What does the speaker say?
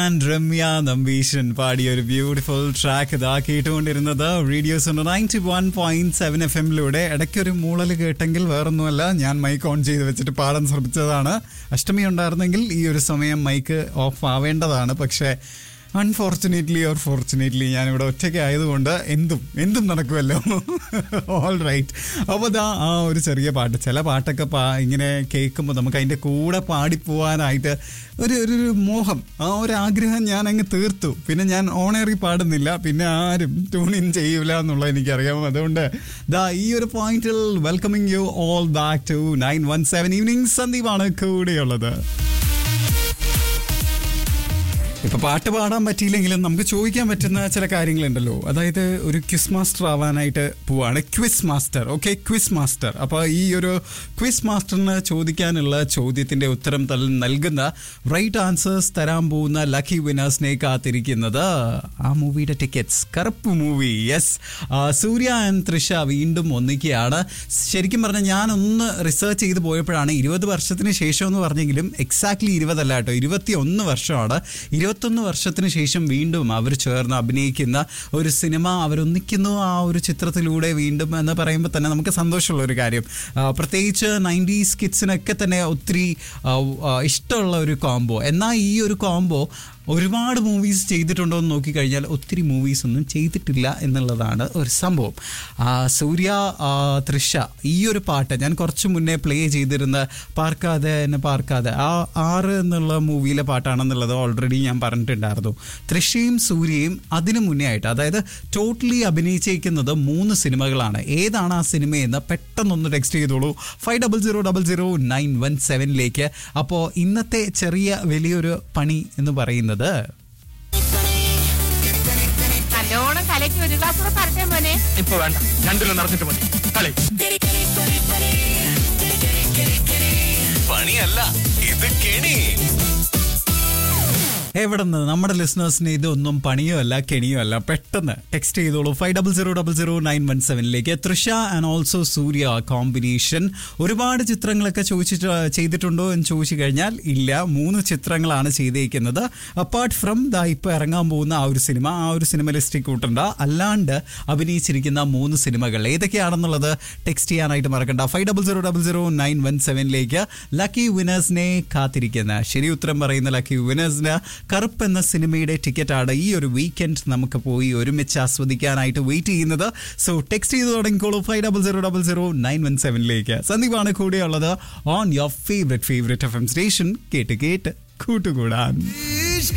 and Ramya Nambeesan പാടിയ ഒരു beautiful track ഇതാ കേട്ടുകൊണ്ടിരുന്നത് radios ninety one point seven F എമ്മിലൂടെ ഇടയ്ക്കൊരു മൂളൽ കേട്ടെങ്കിൽ വേറൊന്നുമല്ല ഞാൻ മൈക്ക് ഓൺ ചെയ്ത് വെച്ചിട്ട് പാടാൻ ശ്രമിച്ചതാണ് അഷ്ടമി ഉണ്ടായിരുന്നെങ്കിൽ ഈ ഒരു സമയം മൈക്ക് ഓഫ് ആവേണ്ടതാണ് പക്ഷേ അൺഫോർച്ചുനേറ്റ്ലി ഓർ ഫോർച്ചുനേറ്റ്ലി ഞാനിവിടെ ഒറ്റയ്ക്ക് ആയതുകൊണ്ട് എന്തും എന്തും നടക്കുമല്ലോ ഓൾ റൈറ്റ് അപ്പോൾ ദാ ആ ഒരു ചെറിയ പാട്ട് ചില പാട്ടൊക്കെ പാ ഇങ്ങനെ കേൾക്കുമ്പോൾ നമുക്ക് അതിൻ്റെ കൂടെ പാടിപ്പോവാനായിട്ട് ഒരു ഒരു ഒരു മോഹം ആ ഒരു ആഗ്രഹം ഞാൻ അങ്ങ് തീർത്തു പിന്നെ ഞാൻ ഓണേറി പാടുന്നില്ല പിന്നെ ആരും ട്യൂൺ ഇൻ ചെയ്യൂല എന്നുള്ളത് എനിക്കറിയാം അതുകൊണ്ട് ദാ ഈ ഒരു പോയിന്റിൽ welcoming you all back to nine one seven evening സന്ദീപാണ് കൂടെയുള്ളത് ഇപ്പൊ പാട്ട് പാടാൻ പറ്റിയില്ലെങ്കിലും നമുക്ക് ചോദിക്കാൻ പറ്റുന്ന ചില കാര്യങ്ങളുണ്ടല്ലോ അതായത് ഒരു ക്വിസ് മാസ്റ്റർ ആവാനായിട്ട് പോവാണ് quiz master okay quiz master അപ്പൊ ഈ ഒരു ക്വിസ് മാസ്റ്ററിന് ചോദിക്കാനുള്ള ചോദ്യത്തിന്റെ ഉത്തരം തൽ- നൽകുന്ന റൈറ്റ് ആൻസേഴ്സ് തരാൻ പോകുന്ന ലക്കി വിനേഴ്സിനെ കാത്തിരിക്കുന്നത് ആ മൂവിയുടെ tickets Karuppu movie yes Suriya and Trisha വീണ്ടും ഒന്നിക്കുകയാണ് ശരിക്കും പറഞ്ഞാൽ ഞാനൊന്ന് റിസർച്ച് ചെയ്ത് പോയപ്പോഴാണ് ഇരുപത് വർഷത്തിന് ശേഷം എന്ന് പറഞ്ഞെങ്കിലും എക്സാക്ട്ലി ഇരുപതല്ല കേട്ടോ ഇരുപത്തി ഒന്ന് വർഷമാണ് ഇരുപത്തൊന്ന് വർഷത്തിന് ശേഷം വീണ്ടും അവർ ചേർന്ന് അഭിനയിക്കുന്ന ഒരു സിനിമ അവരൊന്നിക്കുന്നു ആ ഒരു ചിത്രത്തിലൂടെ വീണ്ടും എന്ന് പറയുമ്പോൾ തന്നെ നമുക്ക് സന്തോഷമുള്ള ഒരു കാര്യം ആ, പ്രത്യേകിച്ച് നയൻറ്റീസ് കിഡ്സിനൊക്കെ തന്നെ ഒത്തിരി ആ, ആ, ഇഷ്ടമുള്ള ഒരു കോംബോ എന്നാൽ ഈ ഒരു കോംബോ ഒരുപാട് മൂവീസ് ചെയ്തിട്ടുണ്ടോ എന്ന് നോക്കിക്കഴിഞ്ഞാൽ ഒത്തിരി മൂവീസ് ഒന്നും ചെയ്തിട്ടില്ല എന്നുള്ളതാണ് ഒരു സംഭവം ആ, സൂര്യ ആ, തൃഷ ഈ ഒരു പാട്ട് ഞാൻ കുറച്ച് മുന്നേ പ്ലേ ചെയ്തിരുന്ന പാർക്കാതെ എന്നെ പാർക്കാതെ ആ ആറ് എന്നുള്ള മൂവിയിലെ പാട്ടാണെന്നുള്ളത് ഓൾറെഡി ഞാൻ പറഞ്ഞിട്ടുണ്ടായിരുന്നു തൃഷയും സൂര്യയും അതിനു മുന്നേ ആയിട്ട് അതായത് ടോട്ടലി അഭിനയിച്ചേക്കുന്നത് മൂന്ന് സിനിമകളാണ് ഏതാണ് ആ സിനിമയെന്ന് പെട്ടെന്നൊന്ന് ടെക്സ്റ്റ് ചെയ്തോളൂ five double zero double zero nine one സെവനിലേക്ക് അപ്പോൾ ഇന്നത്തെ ചെറിയ വലിയൊരു പണി എന്ന് പറയുന്നത് നല്ലോണം കലക്കി ഒരു ഗ്ലാസ് കൂടെ തരട്ടെ മോനെ ഇപ്പൊ വേണ്ട രണ്ടിലും നിറഞ്ഞിട്ട് മതി കളി പണിയല്ല ഇത് കെണി എവിടെ നിന്ന് നമ്മുടെ ലിസണേഴ്സിന് ഇതൊന്നും പണിയോ അല്ല കെണിയോ അല്ല പെട്ടെന്ന് ടെക്സ്റ്റ് ചെയ്തോളൂ five double zero double zero nine one സെവനിലേക്ക് Trisha and also Suriya combination ഒരുപാട് ചിത്രങ്ങളൊക്കെ ചോദിച്ചിട്ട് ചെയ്തിട്ടുണ്ടോ എന്ന് ചോദിച്ചു കഴിഞ്ഞാൽ ഇല്ല മൂന്ന് ചിത്രങ്ങളാണ് ചെയ്തേക്കുന്നത് അപ്പാർട്ട് ഫ്രം ദാ ഇപ്പോൾ ഇറങ്ങാൻ പോകുന്ന ആ ഒരു സിനിമ ആ ഒരു സിനിമ ലിസ്റ്റിൽ കൂട്ടണ്ട അല്ലാണ്ട് അഭിനയിച്ചിരിക്കുന്ന മൂന്ന് സിനിമകൾ ഏതൊക്കെയാണെന്നുള്ളത് ടെക്സ്റ്റ് ചെയ്യാനായിട്ട് മറക്കണ്ട five double zero double zero nine one സെവനിലേക്ക് ലക്കി വിനേഴ്സിനെ കാത്തിരിക്കുന്ന ശരി ഉത്തരം പറയുന്ന ലക്കി വിനേഴ്സിന് കറുപ്പ് എന്ന സിനിമയുടെ ടിക്കറ്റാണ് ഈ ഒരു വീക്കെൻഡ് നമുക്ക് പോയി ഒരുമിച്ച് ആസ്വദിക്കാനായിട്ട് വെയിറ്റ് ചെയ്യുന്നത് സോ ടെക്സ്റ്റ് ചെയ്ത് തുടങ്ങിക്കോളൂ five double zero double zero nine one സെവനിലേക്ക് സന്ദീപാണ് കൂടെയുള്ളത് on your favourite favourite F M station കേട്ട് കേട്ട് കൂട്ടുകൂടാൻ